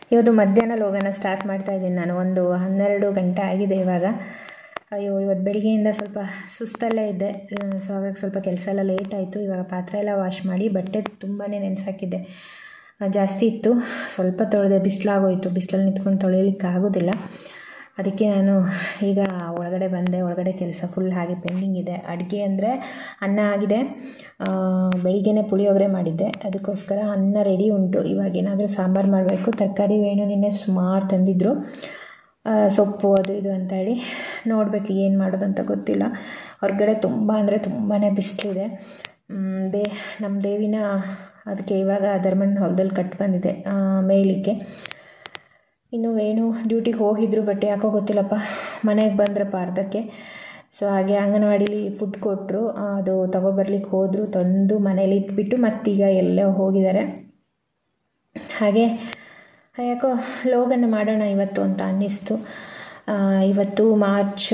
ಇವತ್ತು ಮಧ್ಯಾಹ್ನ ಲೋಗನ ಸ್ಟಾರ್ಟ್ ಮಾಡ್ತಾ ಇದ್ದೀನಿ ನಾನು ಒಂದು ಹನ್ನೆರಡು ಗಂಟೆ ಆಗಿದೆ ಇವಾಗ ಅಯ್ಯೋ ಇವತ್ತು ಬೆಳಿಗ್ಗೆಯಿಂದ ಸ್ವಲ್ಪ ಸುಸ್ತಲ್ಲೇ ಇದ್ದೆ ಸೊ ಹಾಗಾಗಿ ಸ್ವಲ್ಪ ಕೆಲಸ ಎಲ್ಲ ಲೇಟ್ ಆಯಿತು ಇವಾಗ ಪಾತ್ರೆ ಎಲ್ಲ ವಾಶ್ ಮಾಡಿ ಬಟ್ಟೆ ತುಂಬಾ ನೆನೆಸಾಕಿದ್ದೆ ಜಾಸ್ತಿ ಇತ್ತು ಸ್ವಲ್ಪ ತೊಳೆದೆ ಬಿಸಿಲಾಗೋಯ್ತು ಬಿಸಿಲಲ್ಲಿ ನಿಂತ್ಕೊಂಡು ತೊಳಿಲಿಕ್ಕೆ ಆಗೋದಿಲ್ಲ ಅದಕ್ಕೆ ನಾನು ಈಗ ಒಳಗಡೆ ಬಂದೆ ಒಳಗಡೆ ಕೆಲಸ ಫುಲ್ ಹಾಗೆ ಪೆಂಡಿಂಗ್ ಇದೆ ಅಡುಗೆ ಅಂದರೆ ಅನ್ನ ಆಗಿದೆ ಬೆಳಿಗ್ಗೆನೇ ಪುಳಿಯೋಗರೆ ಮಾಡಿದ್ದೆ ಅದಕ್ಕೋಸ್ಕರ ಅನ್ನ ರೆಡಿ ಉಂಟು ಇವಾಗ ಏನಾದರೂ ಸಾಂಬಾರು ಮಾಡಬೇಕು ತರಕಾರಿ ವೇಣು ನಿನ್ನೆ ಸುಮಾರು ತಂದಿದ್ದರು ಸೊಪ್ಪು ಅದು ಇದು ಅಂತ ಹೇಳಿ ನೋಡಬೇಕು ಏನು ಮಾಡೋದಂತ ಗೊತ್ತಿಲ್ಲ ಹೊರಗಡೆ ತುಂಬ ಅಂದರೆ ತುಂಬಾ ಬಿಸಿಲಿದೆ ದೇ ನಮ್ಮ ದೇವಿನ ಅದಕ್ಕೆ ಇವಾಗ ಧರ್ಮಣ್ಣ ಹೊಲದಲ್ಲಿ ಕಟ್ಟು ಬಂದಿದೆ ಮೇಯಲಿಕ್ಕೆ ಇನ್ನು ವೇಣು ಡ್ಯೂಟಿಗೆ ಹೋಗಿದ್ರು ಬಟ್ ಯಾಕೋ ಗೊತ್ತಿಲ್ಲಪ್ಪ ಮನೆಗೆ ಬಂದ್ರಪ್ಪ ಅರ್ಧಕ್ಕೆ ಸೊ ಹಾಗೆ ಅಂಗನವಾಡೀಲಿ ಫುಡ್ ಕೊಟ್ಟರು ಅದು ತಗೊಬರ್ಲಿಕ್ಕೆ ಹೋದರು ತಂದು ಮನೇಲಿ ಇಟ್ಬಿಟ್ಟು ಮತ್ತೀಗ ಎಲ್ಲೋ ಹೋಗಿದ್ದಾರೆ ಹಾಗೆ ಯಾಕೋ ಲೋಗನ್ನ ಮಾಡೋಣ ಇವತ್ತು ಅಂತ ಅನ್ನಿಸ್ತು ಇವತ್ತು ಮಾರ್ಚ್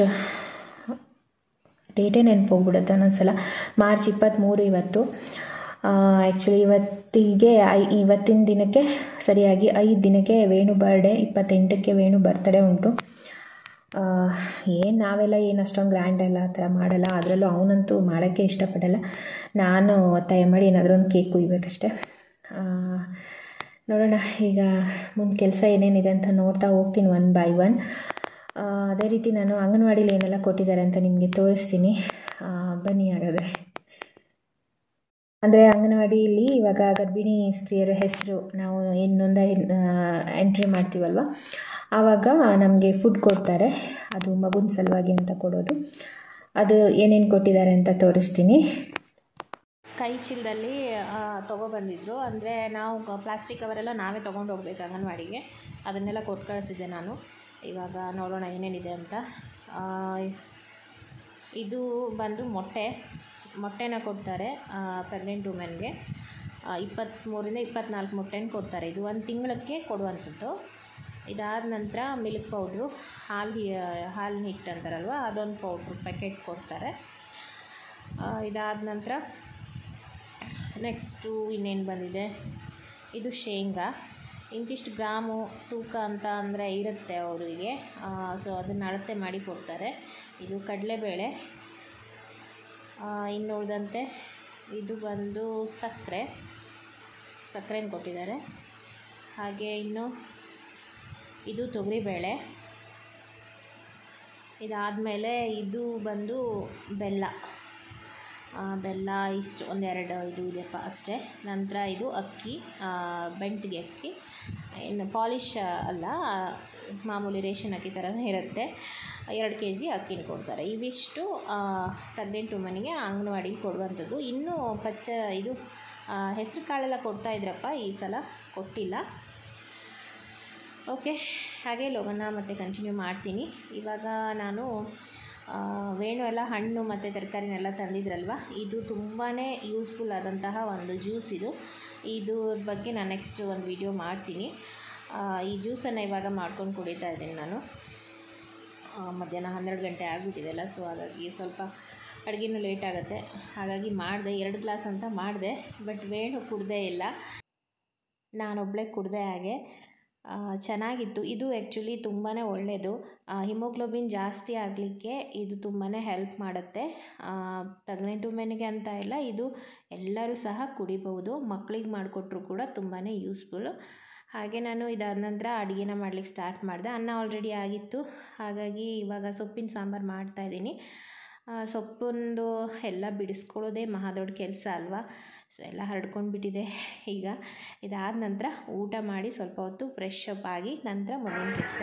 ಡೇಟೇ ನೆನಪು ಹೋಗ್ಬಿಡುತ್ತೆ ಒಂದೊಂದ್ಸಲ ಮಾರ್ಚ್ ಇಪ್ಪತ್ತ್ಮೂರು ಇವತ್ತು ಆ್ಯಕ್ಚುಲಿ ಇವತ್ತಿಗೆ ಐ ಇವತ್ತಿನ ದಿನಕ್ಕೆ ಸರಿಯಾಗಿ ಐದು ದಿನಕ್ಕೆ ವೇಣು ಬರ್ಡೇ ಇಪ್ಪತ್ತೆಂಟಕ್ಕೆ ವೇಣು ಬರ್ತಡೇ ಉಂಟು ಏನು ನಾವೆಲ್ಲ ಏನು ಅಷ್ಟೊಂದು ಗ್ರ್ಯಾಂಡ್ ಎಲ್ಲ ಆ ಥರ ಮಾಡಲ್ಲ ಅದರಲ್ಲೂ ಅವನಂತೂ ಮಾಡೋಕ್ಕೆ ಇಷ್ಟಪಡಲ್ಲ ನಾನು ಒತ್ತಾಯ ಮಾಡಿ ಏನಾದರೂ ಒಂದು ಕೇಕ್ ಕುಯ್ಬೇಕಷ್ಟೆ ನೋಡೋಣ ಈಗ ಮುಂದೆ ಕೆಲಸ ಏನೇನಿದೆ ಅಂತ ನೋಡ್ತಾ ಹೋಗ್ತೀನಿ ಒನ್ ಬೈ ಒನ್ ಅದೇ ರೀತಿ ನಾನು ಅಂಗನವಾಡೀಲಿ ಏನೆಲ್ಲ ಕೊಟ್ಟಿದ್ದಾರೆ ಅಂತ ನಿಮಗೆ ತೋರಿಸ್ತೀನಿ ಬನ್ನಿ ಹಾಗಾದರೆ ಅಂದರೆ ಅಂಗನವಾಡಿಯಲ್ಲಿ ಇವಾಗ ಗರ್ಭಿಣಿ ಸ್ತ್ರೀಯರ ಹೆಸರು ನಾವು ಏನು ನೋಂದಾಯಿ ಎಂಟ್ರಿ ಮಾಡ್ತೀವಲ್ವ ಆವಾಗ ನಮಗೆ ಫುಡ್ ಕೊಡ್ತಾರೆ ಅದು ಮಗುನ ಸಲುವಾಗಿ ಅಂತ ಕೊಡೋದು ಅದು ಏನೇನು ಕೊಟ್ಟಿದ್ದಾರೆ ಅಂತ ತೋರಿಸ್ತೀನಿ ಕೈ ಚೀಲದಲ್ಲಿ ತೊಗೊಬಂದಿದ್ರು ಅಂದರೆ ನಾವು ಪ್ಲಾಸ್ಟಿಕ್ ಕವರೆಲ್ಲ ನಾವೇ ತೊಗೊಂಡು ಹೋಗ್ಬೇಕು ಅಂಗನವಾಡಿಗೆ ಅದನ್ನೆಲ್ಲ ಕೊಟ್ಟು ಕಳಿಸಿದ್ದೆ ನಾನು ಇವಾಗ ನೋಡೋಣ ಏನೇನಿದೆ ಅಂತ ಇದು ಬಂದು ಮೊಟ್ಟೆ ಮೊಟ್ಟೆನ ಕೊಡ್ತಾರೆ ಪ್ರೆಗ್ನೆಂಟ್ ವುಮೆನ್ಗೆ ಇಪ್ಪತ್ತ್ಮೂರಿಂದ ಇಪ್ಪತ್ತ್ನಾಲ್ಕು ಮೊಟ್ಟೆನ ಕೊಡ್ತಾರೆ ಇದು ಒಂದು ತಿಂಗಳಕ್ಕೆ ಕೊಡುವಂಥದ್ದು ಇದಾದ ನಂತರ ಮಿಲ್ಕ್ ಪೌಡ್ರು ಹಾಲು ಹಾಲಿನ ಹಿಟ್ಟು ಅಂತಾರಲ್ವ ಅದೊಂದು ಪೌಡ್ರು ಪ್ಯಾಕೆಟ್ ಕೊಡ್ತಾರೆ ಇದಾದ ನಂತರ ನೆಕ್ಸ್ಟು ಇನ್ನೇನು ಬಂದಿದೆ ಇದು ಶೇಂಗಾ ಇಂತಿಷ್ಟು ಗ್ರಾಮು ತೂಕ ಅಂತ ಅಂದರೆ ಇರುತ್ತೆ ಅವರಿಗೆ ಸೊ ಅದನ್ನು ಅಳತೆ ಮಾಡಿ ಕೊಡ್ತಾರೆ ಇದು ಕಡಲೆಬೇಳೆ ಇನ್ನು ಉಳಿದಂತೆ ಇದು ಬಂದು ಸಕ್ಕರೆ ಸಕ್ಕರೆನ ಕೊಟ್ಟಿದ್ದಾರೆ ಹಾಗೆ ಇನ್ನು ಇದು ತೊಗರಿಬೇಳೆ ಇದಾದಮೇಲೆ ಇದು ಬಂದು ಬೆಲ್ಲ ಬೆಲ್ಲ ಇಷ್ಟು ಒಂದೆರಡು ಇದು ಇದೆಪ್ಪ ಅಷ್ಟೇ ನಂತರ ಇದು ಅಕ್ಕಿ ಬೆಂಟಿಗೆ ಅಕ್ಕಿ ಇನ್ನು ಪಾಲಿಶ್ ಅಲ್ಲ ಮಾಮೂಲಿ ರೇಷನ್ ಅಕ್ಕಿ ಥರನೇ ಇರುತ್ತೆ ಎರಡು ಕೆ ಜಿ ಅಕ್ಕಿನ ಕೊಡ್ತಾರೆ ಇವಿಷ್ಟು ಪ್ರೆಗ್ನೆಂಟ್ ವುಮನಿಗೆ ಅಂಗನವಾಡಿಗೆ ಕೊಡುವಂಥದ್ದು ಇನ್ನೂ ಪಚ್ಚ ಇದು ಹೆಸರು ಕಾಳೆಲ್ಲ ಕೊಡ್ತಾ ಇದ್ರಪ್ಪ ಈ ಸಲ ಕೊಟ್ಟಿಲ್ಲ ಓಕೆ ಹಾಗೆ ಲೋಗನ ಮತ್ತೆ ಕಂಟಿನ್ಯೂ ಮಾಡ್ತೀನಿ ಇವಾಗ ನಾನು ವೇಣು ಎಲ್ಲ ಹಣ್ಣು ಮತ್ತು ತರಕಾರಿನೆಲ್ಲ ತಂದಿದ್ರಲ್ವ ಇದು ತುಂಬಾ ಯೂಸ್ಫುಲ್ ಆದಂತಹ ಒಂದು ಜ್ಯೂಸ್ ಇದು ಇದ್ರ ಬಗ್ಗೆ ನಾನು ನೆಕ್ಸ್ಟ್ ಒಂದು ವಿಡಿಯೋ ಮಾಡ್ತೀನಿ ಈ ಜ್ಯೂಸನ್ನು ಇವಾಗ ಮಾಡ್ಕೊಂಡು ಕುಡಿತಾ ಇದ್ದೀನಿ ನಾನು ಮಧ್ಯಾಹ್ನ ಹನ್ನೆರಡು ಗಂಟೆ ಆಗಿಬಿಟ್ಟಿದೆಲ್ಲ ಸೊ ಹಾಗಾಗಿ ಸ್ವಲ್ಪ ಅಡುಗೆನೂ ಲೇಟ್ ಆಗುತ್ತೆ ಹಾಗಾಗಿ ಮಾಡಿದೆ ಎರಡು ಗ್ಲಾಸ್ ಅಂತ ಮಾಡಿದೆ ಬಟ್ ವೇಣು ಕುಡ್ದೇ ಇಲ್ಲ ನಾನೊಬ್ಬಳೇ ಕುಡ್ದೆ ಹಾಗೆ ಚೆನ್ನಾಗಿತ್ತು ಇದು ಆ್ಯಕ್ಚುಲಿ ತುಂಬಾ ಒಳ್ಳೆಯದು ಹಿಮೋಗ್ಲೋಬಿನ್ ಜಾಸ್ತಿ ಆಗಲಿಕ್ಕೆ ಇದು ತುಂಬಾ ಹೆಲ್ಪ್ ಮಾಡುತ್ತೆ ಪ್ರೆಗ್ನೆಂಟ್ ವುಮೆನ್ಗೆ ಅಂತ ಇಲ್ಲ ಇದು ಎಲ್ಲರೂ ಸಹ ಕುಡಿಬಹುದು ಮಕ್ಕಳಿಗೆ ಮಾಡಿಕೊಟ್ರು ಕೂಡ ತುಂಬಾ ಯೂಸ್ಫುಲ್ಲು ಹಾಗೆ ನಾನು ಇದಾದ ನಂತರ ಅಡುಗೆನ ಮಾಡ್ಲಿಕ್ಕೆ ಸ್ಟಾರ್ಟ್ ಮಾಡಿದೆ ಅನ್ನ ಆಲ್ರೆಡಿ ಆಗಿತ್ತು ಹಾಗಾಗಿ ಇವಾಗ ಸೊಪ್ಪಿನ ಸಾಂಬಾರು ಮಾಡ್ತಾಯಿದ್ದೀನಿ ಸೊಪ್ಪೊಂದು ಎಲ್ಲ ಬಿಡಿಸ್ಕೊಳ್ಳೋದೇ ಮಹಾ ದೊಡ್ಡ ಕೆಲಸ ಅಲ್ವಾ ಸೊ ಎಲ್ಲ ಹರಡ್ಕೊಂಡು ಬಿಟ್ಟಿದೆ ಈಗ ಇದಾದ ನಂತರ ಊಟ ಮಾಡಿ ಸ್ವಲ್ಪ ಹೊತ್ತು ಫ್ರೆಶ್ ಅಪ್ ಆಗಿ ನಂತರ ಮುಂದಿನ ಕೆಲಸ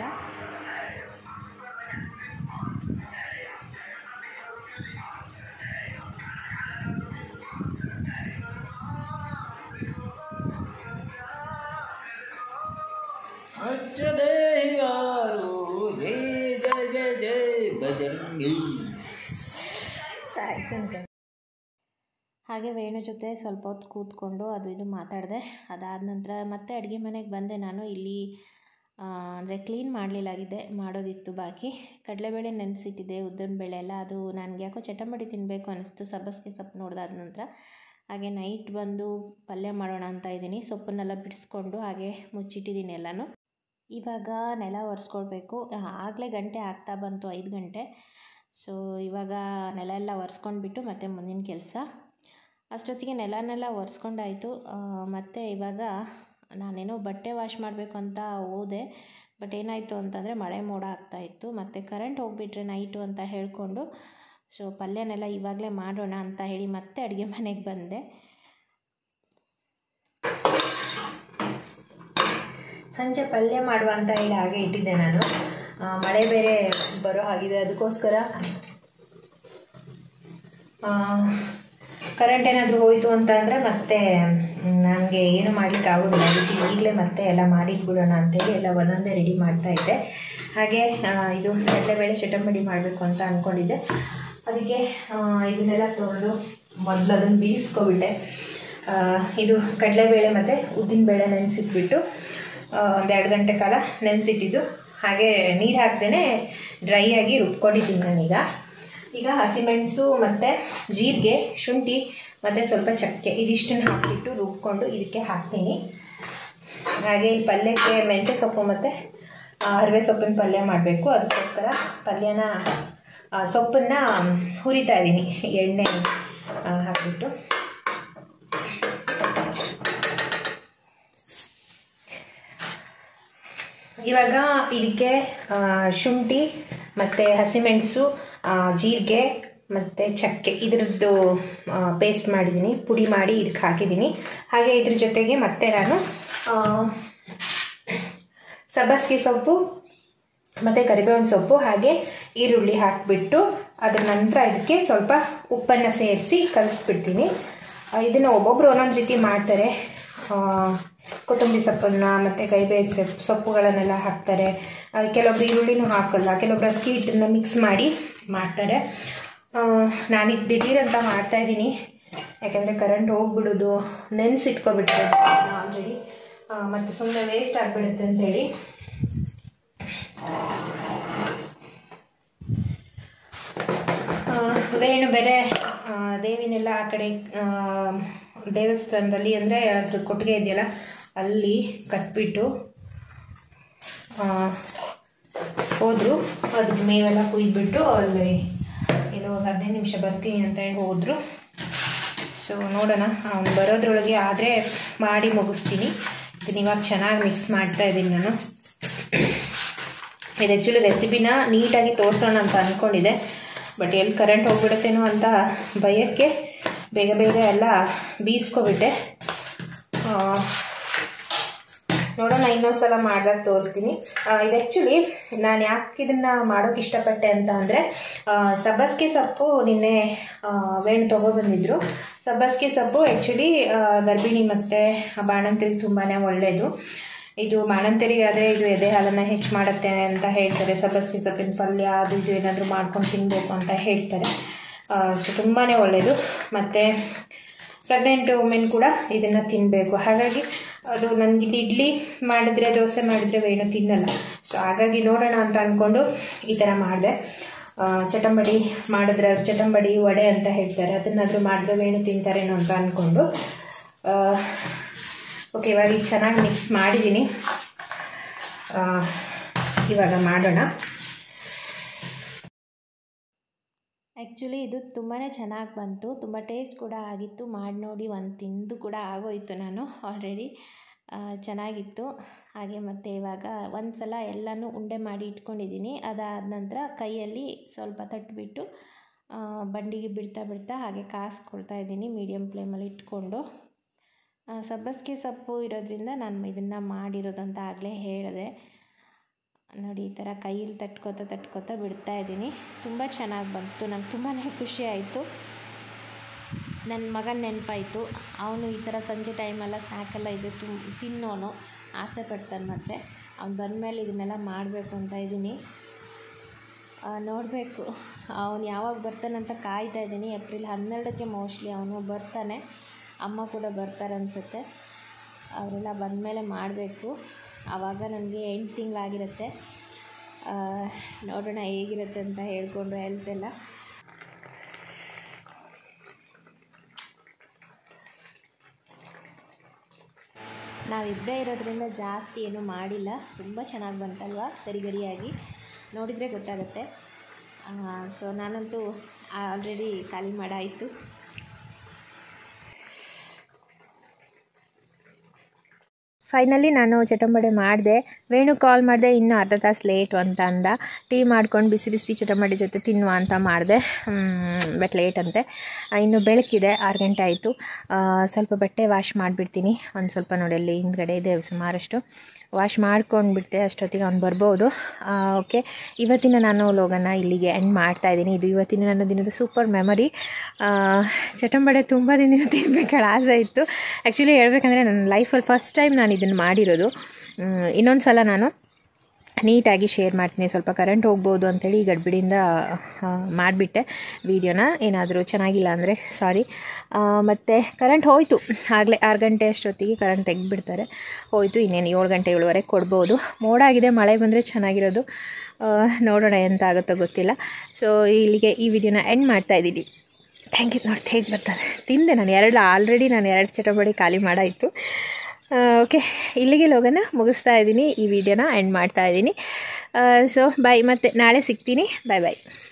ಹಾಗೆ ವೇಣು ಜೊತೆ ಸ್ವಲ್ಪ ಹೊತ್ತು ಕೂತ್ಕೊಂಡು ಅದು ಇದು ಮಾತಾಡಿದೆ ಅದಾದ ನಂತರ ಮತ್ತೆ ಅಡುಗೆ ಮನೆಗೆ ಬಂದೆ ನಾನು ಇಲ್ಲಿ ಅಂದರೆ ಕ್ಲೀನ್ ಮಾಡಲಿಲ್ಲಾಗಿದೆ ಮಾಡೋದಿತ್ತು ಬಾಕಿ ಕಡಲೆಬೇಳೆ ನೆನೆಸಿಟ್ಟಿದ್ದೆ ಉದ್ದಿನ ಬೇಳೆ ಎಲ್ಲ ಅದು ನನಗೆ ಯಾಕೋ ಚಟಂಬಡಿ ತಿನ್ನಬೇಕು ಅನಿಸ್ತು ಸಬ್ಬಸಿಗೆ ಸೊಪ್ಪು ನೋಡಿದಾದ ನಂತರ ಹಾಗೆ ನೈಟ್ ಬಂದು ಪಲ್ಯ ಮಾಡೋಣ ಅಂತ ಇದ್ದೀನಿ ಸೊಪ್ಪನ್ನೆಲ್ಲ ಬಿಡಿಸ್ಕೊಂಡು ಹಾಗೆ ಮುಚ್ಚಿಟ್ಟಿದ್ದೀನಿ ಎಲ್ಲನೂ ಇವಾಗ ನೆಲ ಒರೆಸ್ಕೊಳ್ಬೇಕು ಆಗಲೇ ಗಂಟೆ ಆಗ್ತಾ ಬಂತು ಐದು ಗಂಟೆ ಸೊ ಇವಾಗ ನೆಲ ಎಲ್ಲ ಒರೆಸ್ಕೊಂಡ್ಬಿಟ್ಟು ಮತ್ತೆ ಮುಂದಿನ ಕೆಲಸ ಅಷ್ಟೊತ್ತಿಗೆ ನೆಲನೆಲ್ಲ ಒರೆಸ್ಕೊಂಡಾಯಿತು ಮತ್ತು ಇವಾಗ ನಾನೇನೋ ಬಟ್ಟೆ ವಾಶ್ ಮಾಡಬೇಕು ಅಂತ ಹೋದೆ ಬಟ್ ಏನಾಯಿತು ಅಂತಂದರೆ ಮಳೆ ಮೋಡ ಆಗ್ತಾಯಿತ್ತು ಮತ್ತು ಕರೆಂಟ್ ಹೋಗಿಬಿಟ್ರೆ ನೈಟು ಅಂತ ಹೇಳಿಕೊಂಡು ಸೊ ಪಲ್ಯನೆಲ್ಲ ಇವಾಗಲೇ ಮಾಡೋಣ ಅಂತ ಹೇಳಿ ಮತ್ತೆ ಅಡುಗೆ ಮನೆಗೆ ಬಂದೆ ಸಂಜೆ ಪಲ್ಯ ಮಾಡುವ ಅಂತ ಹೇಳಿ ಹಾಗೆ ಇಟ್ಟಿದ್ದೆ ನಾನು ಆ, ಮಳೆ ಬೇರೆ ಬರೋ ಹಾಗಿದೆ ಅದಕ್ಕೋಸ್ಕರ ಕರೆಂಟ್ ಏನಾದರೂ ಹೋಯಿತು ಅಂತ ಅಂದರೆ ಮತ್ತೆ ನನಗೆ ಏನು ಮಾಡ್ಲಿಕ್ಕೆ ಆಗೋದಿಲ್ಲ ಅದಕ್ಕೆ ಈಗಲೇ ಮತ್ತೆ ಎಲ್ಲ ಮಾಡಿಟ್ಬಿಡೋಣ ಅಂತೇಳಿ ಎಲ್ಲ ಒಂದೊಂದೇ ರೆಡಿ ಮಾಡ್ತಾ ಇದ್ದೆ ಹಾಗೆ ಆ, ಇದು ಕಡಲೆಬೇಳೆ ಚಟಂಬಡಿ ಮಾಡಬೇಕು ಅಂತ ಅಂದ್ಕೊಂಡಿದ್ದೆ ಅದಕ್ಕೆ ಆ, ಇದನ್ನೆಲ್ಲ ತೊಳೆದು ಮೊದಲು ಅದನ್ನು ಬೀಸ್ಕೊಬಿಟ್ಟೆ ಆ, ಇದು ಕಡಲೆಬೇಳೆ ಮತ್ತು ಉದ್ದಿನಬೇಳೆ ನೆನೆಸಿಟ್ಬಿಟ್ಟು ಒಂದು ಎರಡು ಗಂಟೆ ಕಾಲ ನೆನೆಸಿಟ್ಟಿದ್ದು ಹಾಗೆ ನೀರು ಹಾಕ್ದೇ ಡ್ರೈ ಆಗಿ ರುಬ್ಕೊಂಡಿದ್ದೀನಿ ನಾನೀಗ ಈಗ ಹಸಿಮೆಣಸು ಮತ್ತು ಜೀರಿಗೆ ಶುಂಠಿ ಮತ್ತು ಸ್ವಲ್ಪ ಚಕ್ಕೆ ಇದಿಷ್ಟನ್ನು ಹಾಕಿಬಿಟ್ಟು ರುಬ್ಕೊಂಡು ಇದಕ್ಕೆ ಹಾಕ್ತೀನಿ ಹಾಗೆ ಈ ಪಲ್ಯಕ್ಕೆ ಮೆಂತ್ಯ ಸೊಪ್ಪು ಮತ್ತು ಅರಿವೆ ಸೊಪ್ಪಿನ ಪಲ್ಯ ಮಾಡಬೇಕು ಅದಕ್ಕೋಸ್ಕರ ಪಲ್ಯನ ಆ, ಸೊಪ್ಪನ್ನ ಹುರಿತಾ ಇದ್ದೀನಿ ಎಣ್ಣೆ ಆ, ಹಾಕ್ಬಿಟ್ಟು ಇವಾಗ ಇದಕ್ಕೆ ಆ, ಶುಂಠಿ ಮತ್ತು ಹಸಿಮೆಣಸು ಆ, ಜೀರಿಗೆ ಮತ್ತು ಚಕ್ಕೆ ಇದರದ್ದು ಪೇಸ್ಟ್ ಮಾಡಿದ್ದೀನಿ ಪುಡಿ ಮಾಡಿ ಇದಕ್ಕೆ ಹಾಕಿದ್ದೀನಿ ಹಾಗೆ ಇದ್ರ ಜೊತೆಗೆ ಮತ್ತೆ ನಾನು ಆ, ಸಬ್ಬಸಿಗೆ ಸೊಪ್ಪು ಮತ್ತು ಕರಿಬೇವಿನ ಸೊಪ್ಪು ಹಾಗೆ ಈರುಳ್ಳಿ ಹಾಕಿಬಿಟ್ಟು ಅದರ ನಂತರ ಇದಕ್ಕೆ ಸ್ವಲ್ಪ ಉಪ್ಪನ್ನು ಸೇರಿಸಿ ಕಲಿಸ್ಬಿಡ್ತೀನಿ ಇದನ್ನು ಒಬ್ಬೊಬ್ಬರು ಒಂದೊಂದು ರೀತಿ ಮಾಡ್ತಾರೆ ಆ, ಕೊತ್ತಂಬರಿ ಸೊಪ್ಪನ್ನು ಮತ್ತು ಕರಿಬೇವಿನ ಸೊಪ್ಪು ಸೊಪ್ಪುಗಳನ್ನೆಲ್ಲ ಹಾಕ್ತಾರೆ ಆ, ಕೆಲವೊಬ್ರು ಈರುಳ್ಳಿನೂ ಹಾಕಲ್ಲ ಕೆಲವೊಬ್ರು ಅಕ್ಕಿ ಹಿಟ್ಟನ್ನು ಮಿಕ್ಸ್ ಮಾಡಿ ಮಾಡ್ತಾರೆ ನಾನೀಗ ದಿಢೀರ್ ಅಂತ ಮಾಡ್ತಾಯಿದ್ದೀನಿ ಯಾಕೆಂದರೆ ಕರೆಂಟ್ ಹೋಗ್ಬಿಡೋದು ನೆನೆಸಿಟ್ಕೊಬಿಟ್ರೆ ಆಲ್ರೆಡಿ ಮತ್ತು ಸುಮ್ಮನೆ ವೇಸ್ಟ್ ಆಗಿಬಿಡುತ್ತೆ ಅಂತೇಳಿ ಆ, ವೇಣು ಬೇರೆ ಆ, ದೇವಿನೆಲ್ಲ ಆ ಕಡೆ ಆ, ದೇವಸ್ಥಾನದಲ್ಲಿ ಅಂದರೆ ಅದ್ರ ಕೊಟ್ಟಿಗೆ ಇದೆಯಲ್ಲ ಅಲ್ಲಿ ಕಟ್ಬಿಟ್ಟು ಆ, ಹೋದ್ರು ಅದಕ್ಕೆ ಮೇವೆಲ್ಲ ಕುಯ್ದುಬಿಟ್ಟು ಅಲ್ಲಿ ಏನೋ ಒಂದು ಹದಿನೈದು ನಿಮಿಷ ಬರ್ತೀನಿ ಅಂತ ಹೇಳಿ ಹೋದರು ಸೊ ನೋಡೋಣ ಅವ್ನು ಬರೋದ್ರೊಳಗೆ ಆದರೆ ಮಾಡಿ ಮುಗಿಸ್ತೀನಿ ಇದನ್ನ ಇವಾಗ ಚೆನ್ನಾಗಿ ಮಿಕ್ಸ್ ಮಾಡ್ತಾ ಇದ್ದೀನಿ ನಾನು ಇದು ಆ್ಯಕ್ಚುಲಿ ರೆಸಿಪಿನ ನೀಟಾಗಿ ತೋರಿಸೋಣ ಅಂತ ಅಂದ್ಕೊಂಡಿದ್ದೆ ಬಟ್ ಎಲ್ಲಿ ಕರೆಂಟ್ ಹೋಗ್ಬಿಡುತ್ತೇನೋ ಅಂತ ಭಯಕ್ಕೆ ಬೇಗ ಬೇಗ ಎಲ್ಲ ಬೀಸ್ಕೊಬಿಟ್ಟೆ ಆ, ನೋಡೋಣ ಇನ್ನೊಂದ್ಸಲ ಮಾಡಿದಾಗ ತೋರಿಸ್ತೀನಿ ಆ, ಇದು ಆ್ಯಕ್ಚುಲಿ ನಾನು ಯಾಕೆ ಇದನ್ನು ಮಾಡೋಕೆ ಇಷ್ಟಪಟ್ಟೆ ಅಂತ ಅಂದರೆ ಸಬ್ಬಸಿಗೆ ಸೊಪ್ಪು ನಿನ್ನೆ ಆ, ವೇಣು ತೊಗೊಬಂದಿದ್ರು ಸಬ್ಬಸಿಗೆ ಸೊಪ್ಪು ಆ್ಯಕ್ಚುಲಿ ಗರ್ಭಿಣಿ ಮತ್ತು ಬಾಣಂತಿಗೆ ತುಂಬಾ ಒಳ್ಳೆಯದು ಇದು ಬಾಣಂತಿರಿಗೆ ಆದರೆ ಇದು ಎದೆ ಹಾಲನ್ನು ಹೆಚ್ಚು ಮಾಡುತ್ತೆ ಅಂತ ಹೇಳ್ತಾರೆ ಸಬ್ಬಸಿಗೆ ಸೊಪ್ಪಿನ ಪಲ್ಯ ಅದು ಇದು ಏನಾದರೂ ಮಾಡ್ಕೊಂಡು ತಿನ್ನಬೇಕು ಅಂತ ಹೇಳ್ತಾರೆ ಸೊ ತುಂಬಾ ಒಳ್ಳೆಯದು ಮತ್ತು ಪ್ರೆಗ್ನೆಂಟ್ ವುಮೆನ್ ಕೂಡ ಇದನ್ನು ತಿನ್ನಬೇಕು ಹಾಗಾಗಿ ಅದು ನನಗೆ ಇಡ್ಲಿ ಮಾಡಿದ್ರೆ ದೋಸೆ ಮಾಡಿದ್ರೆ ವೇಣು ತಿನ್ನಲ್ಲ ಸೊ ಹಾಗಾಗಿ ನೋಡೋಣ ಅಂತ ಅಂದ್ಕೊಂಡು ಈ ಥರ ಮಾಡಿದೆ ಚಟಂಬಡಿ ಮಾಡಿದ್ರೆ ಅವ್ರು ಚಟಂಬಡಿ ವಡೆ ಅಂತ ಹೇಳ್ತಾರೆ ಅದನ್ನಾದರೂ ಮಾಡಿದ್ರೆ ವೇಣು ತಿಂತಾರೇನೋ ಅಂತ ಅಂದ್ಕೊಂಡು ಓಕೆ ಇವಾಗ ಈಗ ಚೆನ್ನಾಗಿ ಮಿಕ್ಸ್ ಮಾಡಿದ್ದೀನಿ ಆ, ಇವಾಗ ಮಾಡೋಣ ಆ್ಯಕ್ಚುಲಿ ಇದು ತುಂಬಾ ಚೆನ್ನಾಗಿ ಬಂತು ತುಂಬ ಟೇಸ್ಟ್ ಕೂಡ ಆಗಿತ್ತು ಮಾಡಿ ನೋಡಿ ಒಂದು ತಿಂದು ಕೂಡ ಆಗೋಯಿತು ನಾನು ಆಲ್ರೆಡಿ ಚೆನ್ನಾಗಿತ್ತು ಹಾಗೆ ಮತ್ತು ಇವಾಗ ಒಂದು ಸಲ ಎಲ್ಲನೂ ಉಂಡೆ ಮಾಡಿ ಇಟ್ಕೊಂಡಿದ್ದೀನಿ ಅದಾದ ನಂತರ ಕೈಯಲ್ಲಿ ಸ್ವಲ್ಪ ತಟ್ಟಿಬಿಟ್ಟು ಆ, ಬಂಡಿಗೆ ಬಿಡ್ತಾ ಬಿಡ್ತಾ ಹಾಗೆ ಕಾಸ್ಕೊಳ್ತಾ ಇದ್ದೀನಿ ಮೀಡಿಯಮ್ ಫ್ಲೇಮಲ್ಲಿ ಇಟ್ಕೊಂಡು ಆ, ಸಬ್ಬಸಿಗೆ ಸೊಪ್ಪು ಇರೋದ್ರಿಂದ ನಾನು ಇದನ್ನು ಮಾಡಿರೋದಂತ ಆಗಲೇ ಹೇಳಿದೆ ನೋಡಿ ಈ ಥರ ಕೈಯಲ್ಲಿ ತಟ್ಕೋತಾ ತಟ್ಕೋತಾ ಬಿಡ್ತಾ ಇದ್ದೀನಿ ತುಂಬ ಚೆನ್ನಾಗಿ ಬಂತು ನಂಗೆ ತುಂಬಾ ಖುಷಿ ಆಯಿತು ನನ್ನ ಮಗನ ನೆನಪಾಯಿತು ಅವನು ಈ ಥರ ಸಂಜೆ ಟೈಮೆಲ್ಲ ಸ್ನ್ಯಾಕೆಲ್ಲ ಇದು ತುಂ ತಿನ್ನೋನು ಆಸೆ ಪಡ್ತಾನೆ ಮತ್ತು ಅವ್ನು ಬಂದಮೇಲೆ ಇದನ್ನೆಲ್ಲ ಮಾಡಬೇಕು ಅಂತ ಇದ್ದೀನಿ ನೋಡಬೇಕು ಅವನು ಯಾವಾಗ ಬರ್ತಾನಂತ ಕಾಯ್ತಾ ಇದ್ದೀನಿ ಏಪ್ರಿಲ್ ಹನ್ನೆರಡಕ್ಕೆ ಮೋಸ್ಟ್ಲಿ ಅವನು ಬರ್ತಾನೆ ಅಮ್ಮ ಕೂಡ ಬರ್ತಾರೆ ಅನಿಸುತ್ತೆ ಅವರೆಲ್ಲ ಬಂದಮೇಲೆ ಮಾಡಬೇಕು ಆವಾಗ ನನಗೆ ಎಂಟು ತಿಂಗಳಾಗಿರುತ್ತೆ ನೋಡೋಣ ಹೇಗಿರುತ್ತೆ ಅಂತ ಹೇಳ್ಕೊಂಡು ಹೆಲ್ತ್ ಎಲ್ಲ ನಾವಿಬ್ಬರೇ ಇರೋದ್ರಿಂದ ಜಾಸ್ತಿ ಏನೂ ಮಾಡಿಲ್ಲ ತುಂಬ ಚೆನ್ನಾಗಿ ಬಂತಲ್ವಾ ಗರಿ ಗರಿಯಾಗಿ ನೋಡಿದರೆ ಗೊತ್ತಾಗುತ್ತೆ ಸೊ ನಾನಂತೂ ಆಲ್ರೆಡಿ ಖಾಲಿ ಮಾಡಾಯಿತು ಫೈನಲಿ ನಾನು ಚಟಂಬಡೆ ಮಾಡಿದೆ ವೇಣು ಕಾಲ್ ಮಾಡಿದೆ ಇನ್ನೂ ಅರ್ಧ ತಾಸು ಲೇಟು ಅಂತ ಅಂದ ಟೀ ಮಾಡ್ಕೊಂಡು ಬಿಸಿ ಬಿಸಿ ಚಟಂಬಡೆ ಜೊತೆ ತಿನ್ನುವ ಅಂತ ಮಾಡಿದೆ ಬಟ್ ಲೇಟ್ ಅಂತೆ ಆ, ಇನ್ನು ಬೆಳಕಿದೆ ಆರು ಗಂಟೆ ಆಯಿತು ಸ್ವಲ್ಪ ಬಟ್ಟೆ ವಾಶ್ ಮಾಡಿಬಿಡ್ತೀನಿ ಒಂದು ಸ್ವಲ್ಪ ನೋಡಿ ಅಲ್ಲಿ ಹಿಂದ್ಗಡೆ ಇದೆ ಸುಮಾರಷ್ಟು ವಾಶ್ ಮಾಡ್ಕೊಂಡ್ಬಿಡ್ತೆ ಅಷ್ಟೊತ್ತಿಗೆ ಅವ್ನು ಬರ್ಬೋದು ಓಕೆ ಇವತ್ತಿನ ನಾನು ಲೋಗನ ಇಲ್ಲಿಗೆ ಎಂಡ್ ಮಾಡ್ತಾ ಇದ್ದೀನಿ ಇದು ಇವತ್ತಿನ ನನ್ನ ದಿನದ ಸೂಪರ್ ಮೆಮರಿ ಚಟಂಬಡೆ ತುಂಬ ದಿನದಿಂದ ತಿನ್ಬೇಕಾದ ಆಸೆ ಇತ್ತು ಆ್ಯಕ್ಚುಲಿ ಹೇಳ್ಬೇಕಂದ್ರೆ ನನ್ನ ಲೈಫಲ್ಲಿ ಫಸ್ಟ್ ಟೈಮ್ ನಾನು ಇದನ್ನು ಮಾಡಿರೋದು ಇನ್ನೊಂದು ಸಲ ನಾನು ನೀಟಾಗಿ ಶೇರ್ ಮಾಡ್ತೀನಿ ಸ್ವಲ್ಪ ಕರೆಂಟ್ ಹೋಗ್ಬೋದು ಅಂಥೇಳಿ ಗಡ್ಬಿಡಿಯಿಂದ ಮಾಡಿಬಿಟ್ಟೆ ವೀಡಿಯೋನ ಏನಾದರೂ ಚೆನ್ನಾಗಿಲ್ಲ ಅಂದರೆ ಸಾರಿ ಮತ್ತು ಕರೆಂಟ್ ಹೋಯಿತು ಆಗಲೇ ಆರು ಗಂಟೆ ಅಷ್ಟೊತ್ತಿಗೆ ಕರೆಂಟ್ ತೆಗೆದುಬಿಡ್ತಾರೆ ಹೋಯಿತು ಇನ್ನೇನು ಏಳು ಗಂಟೆ ಏಳುವರೆಗೆ ಕೊಡ್ಬೋದು ಮೋಡಾಗಿದೆ ಮಳೆ ಬಂದರೆ ಚೆನ್ನಾಗಿರೋದು ಆ, ನೋಡೋಣ ಎಂತ ಆಗುತ್ತೋ ಗೊತ್ತಿಲ್ಲ ಸೊ ಇಲ್ಲಿಗೆ ಈ ವಿಡಿಯೋನ ಎಂಡ್ ಮಾಡ್ತಾ ಇದ್ದೀನಿ ಥ್ಯಾಂಕ್ ಯು ನೋಡಿ ಹೇಗೆ ಬರ್ತದೆ ತಿಂದೆ ನಾನು ಎರಡು ಆಲ್ರೆಡಿ ನಾನು ಎರಡು ಚಟಪಡಿ ಖಾಲಿ ಮಾಡಾಯಿತು ಓಕೆ ಇಲ್ಲಿಗೆ ಲೋಗನ ಮುಗಿಸ್ತಾ ಇದ್ದೀನಿ ಈ ವಿಡಿಯೋನ ಎಂಡ್ ಮಾಡ್ತಾ ಇದ್ದೀನಿ ಸೊ ಬಾಯ್ ಮತ್ತೆ ನಾಳೆ ಸಿಗ್ತೀನಿ ಬಾಯ್ ಬಾಯ್